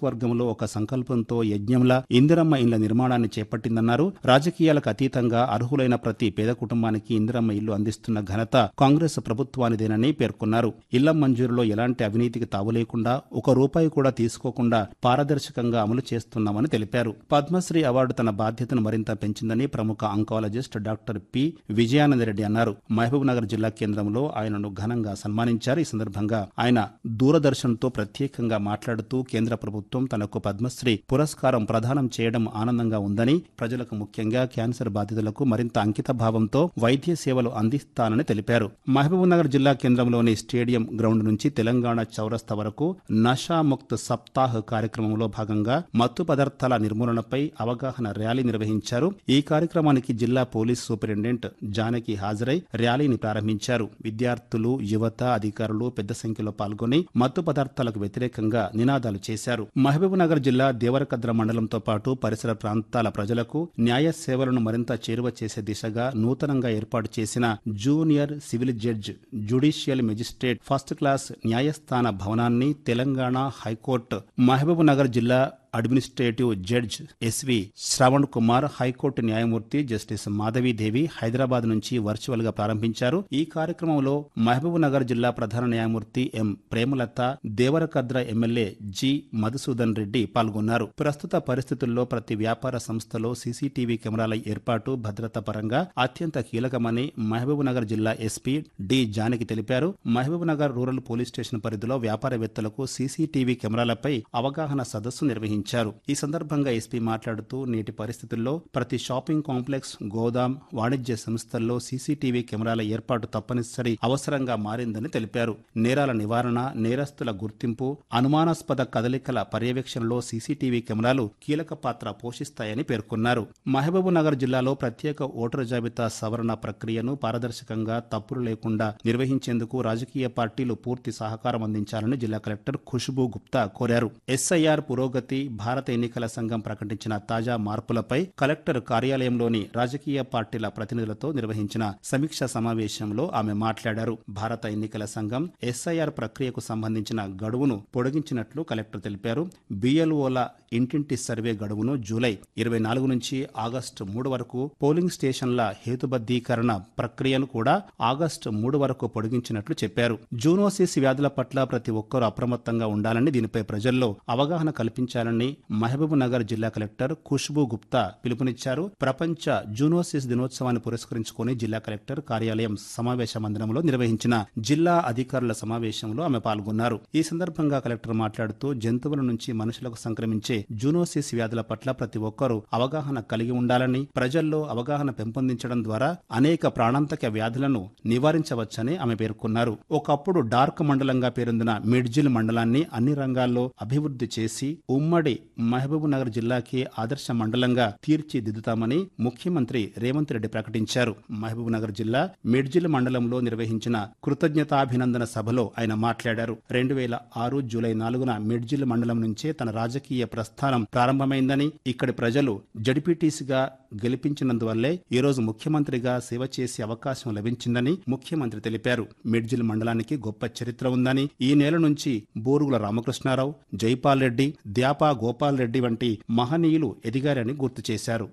నియోజకవర్గంలో ఒక సంకల్పంతో యజ్ఞంలా ఇందిరమ్మ ఇండ్ల నిర్మాణాన్ని చేపట్టిందన్నారు రాజకీయాలకు అతీతంగా అర్హులైన ప్రతి పేద కుటుంబానికి ఇందిరమ్మ ఇల్లు అందిస్తున్న ఘనత కాంగ్రెస్ ప్రభుత్వానిదేనని పేర్కొన్నారు ఇళ్ల మంజూరులో ఎలాంటి అవినీతికి తావు లేకుండా ఒక రూపాయి కూడా తీసుకోకుండా పారదర్శకంగా అమలు చేస్తున్నామని తెలిపారు పద్మశ్రీ అవార్డు తన బాధ్యతను మరింత పెంచిందని ప్రముఖ అంకాలజిస్ట్ డాక్టర్ పి విజయానందరెడ్డి అన్నారు మహబూబ్ నగర్ జిల్లా కేంద్రంలో ఆయనను ఘనంగా సన్మానించారు ఈ సందర్భంగా ఆయన దూరదర్శన్తో ప్రత్యేకంగా మాట్లాడుతూ కేంద్ర ప్రభుత్వం తనకు పద్మశ్రీ పురస్కారం ప్రదానం చేయడం ఆనందంగా ఉందని ప్రజలకు ముఖ్యంగా క్యాన్సర్ బాధితులకు మరింత అంకిత భావంతో వైద్య సేవలు అందిస్తానని తెలిపారు మహబూబ్ నగర్ జిల్లా కేంద్రంలోని స్టేడియం గ్రౌండ్ నుంచి తెలంగాణ చౌరస్తా వరకు నషాముక్త్ సప్తాహ్ కార్యక్రమంలో భాగంగా మత్తు పదార్థాల నిర్మూలనపై అవగాహన ర్యాలీ నిర్వహించారు ఈ కార్యక్రమానికి జిల్లా పోలీస్ సూపరింటెండెంట్ జానకి హాజరై ర్యాలీని ప్రారంభించారు విద్యార్థులు యువత అధికారులు పెద్ద సంఖ్యలో పాల్గొని మత్తు పదార్థాలకు వ్యతిరేకంగా నినాదాలు చేశారు మహబూబ్ నగర్ జిల్లా దేవరకద్ర మండలంతో పాటు పరిసర ప్రాంతాల ప్రజలకు న్యాయ సేవలను మరింత చేరువ చేసే దిశగా నూతనంగా ఏర్పాటు చేసిన junior civil judge judicial magistrate first class న్యాయస్థాన భవనాన్ని తెలంగాణ హైకోర్టు మహబూబ్ నగర్ జిల్లా administrative judge S V Shravan Kumar high court న్యాయమూర్తి జస్టిస్ మాధవీదేవి హైదరాబాద్ నుంచి వర్చువల్ గా ప్రారంభించారు ఈ కార్యక్రమంలో మహబూబ్ నగర్ జిల్లా ప్రధాన న్యాయమూర్తి M Premalatha Devarakadra MLA G Madhusudhan Reddy పాల్గొన్నారు ప్రస్తుత పరిస్థితుల్లో ప్రతి వ్యాపార సంస్థలో సీసీటీవీ కెమెరాల ఏర్పాటు భద్రత పరంగా అత్యంత కీలకమని మహబూబ్ నగర్ జిల్లా ఎస్పీ డి జానకి తెలిపారు Mahabub Nagar rural police station పరిధిలో వ్యాపారవేత్తలకు సీసీటీవీ కెమెరాలపై అవగాహన సదస్సు నిర్వహించారు ఈ సందర్భంగా ఎస్పీ మాట్లాడుతూ నేటి పరిస్థితుల్లో ప్రతి షాపింగ్ కాంప్లెక్స్ గోదాం వాణిజ్య సంస్థల్లో సీసీటీవీ కెమెరాల ఏర్పాటు తప్పనిసరి అవసరంగా మారిందని తెలిపారు నేరాల నివారణ నేరస్తుల గుర్తింపు అనుమానాస్పద కదలికల పర్యవేక్షణలో సీసీటీవీ కెమెరాలు కీలక పాత్ర పోషిస్తాయని పేర్కొన్నారు మహబూబ్ నగర్ జిల్లాలో ప్రత్యేక ఓటరు జాబితా సవరణ ప్రక్రియను పారదర్శకంగా తప్పులు లేకుండా నిర్వహించేందుకు రాజకీయ పార్టీలు పూర్తి సహకారం అందించాలని జిల్లా కలెక్టర్ ఖుష్బూ గుప్తా కోరారు ఎస్ఐఆర్ పురోగతి భారత ఎన్నికల సంఘం ప్రకటించిన తాజా మార్పులపై కలెక్టర్ కార్యాలయంలోని రాజకీయ పార్టీల ప్రతినిధులతో నిర్వహించిన సమీక్ష సమావేశంలో ఆమె మాట్లాడారు భారత ఎన్నికల సంఘం ఎస్ఐఆర్ ప్రక్రియకు సంబంధించిన గడువును పొడిగించినట్లు కలెక్టర్ తెలిపారు బిఎల్ఓల ఇంటింటి సర్వే గడువును జూలై ఇరవై నాలుగు నుంచి ఆగస్టు మూడు వరకు పోలింగ్ స్టేషన్ల హేతుబద్ధీకరణ ప్రక్రియను కూడా ఆగస్టు మూడు వరకు పొడిగించినట్లు చెప్పారు జూనోసిస్ వ్యాధుల పట్ల ప్రతి ఒక్కరూ అప్రమత్తంగా ఉండాలని దీనిపై ప్రజల్లో అవగాహన కల్పించాలని మహబూబ్ నగర్ జిల్లా కలెక్టర్ ఖుష్బూ గుప్తా పిలుపునిచ్చారు ప్రపంచ జూనోసిస్ దినోత్సవాన్ని పురస్కరించుకుని జిల్లా కలెక్టర్ కార్యాలయం సమావేశ మందిరంలో నిర్వహించిన జిల్లా అధికారుల సమావేశంలో ఆమె పాల్గొన్నారు ఈ సందర్భంగా కలెక్టర్ మాట్లాడుతూ జంతువుల నుంచి మనుషులకు సంక్రమించే జూనోసిస్ వ్యాధుల పట్ల ప్రతి ఒక్కరూ అవగాహన కలిగి ఉండాలని ప్రజల్లో అవగాహన పెంపొందించడం ద్వారా అనేక ప్రాణాంతక వ్యాధులను నివారించవచ్చని ఆమె పేర్కొన్నారు ఒకప్పుడు డార్క్ మండలంగా పేరొందిన మిడ్జిల్ మండలాన్ని అన్ని రంగాల్లో అభివృద్ధి చేసి ఉమ్మడి మహబూబ్ నగర్ జిల్లాకి ఆదర్శ మండలంగా తీర్చిదిద్దుతామని ముఖ్యమంత్రి రేవంత్ రెడ్డి ప్రకటించారు మహబూబ్ నగర్ జిల్లా మిడ్జిల్ మండలంలో నిర్వహించిన కృతజ్ఞతాభినందన సభలో ఆయన మాట్లాడారు రెండు వేల ఆరు జూలై నాలుగున మిడ్జిల్ మండలం నుంచే తన రాజకీయ ప్రస్థానం ప్రారంభమైందని ఇక్కడి ప్రజలు జడిపిటీసీగా గెలిపించినందువల్లే ఈ రోజు ముఖ్యమంత్రిగా సేవ చేసే అవకాశం లభించిందని ముఖ్యమంత్రి తెలిపారు మిడ్జిల్ మండలానికి గొప్ప చరిత్ర ఉందని ఈ నెల నుంచి బోరుగుల రామకృష్ణారావు జైపాల్ రెడ్డి ద్యాపా గోపాల్ రెడ్డి వంటి మహనీయులు ఎదిగారని గుర్తు చేశారు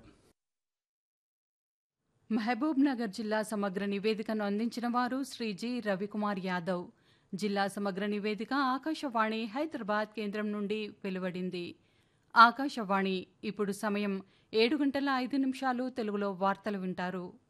మహబూబ్ నగర్ జిల్లా సమగ్ర నివేదికను అందించిన వారు శ్రీ జి రవికుమార్ యాదవ్ జిల్లా సమగ్ర నివేదిక ఆకాశవాణి హైదరాబాద్ కేంద్రం నుండి వెలువడింది ఆకాశవాణి ఇప్పుడు సమయం ఏడు గంటల ఐదు నిమిషాలు తెలుగులో వార్తలు వింటారు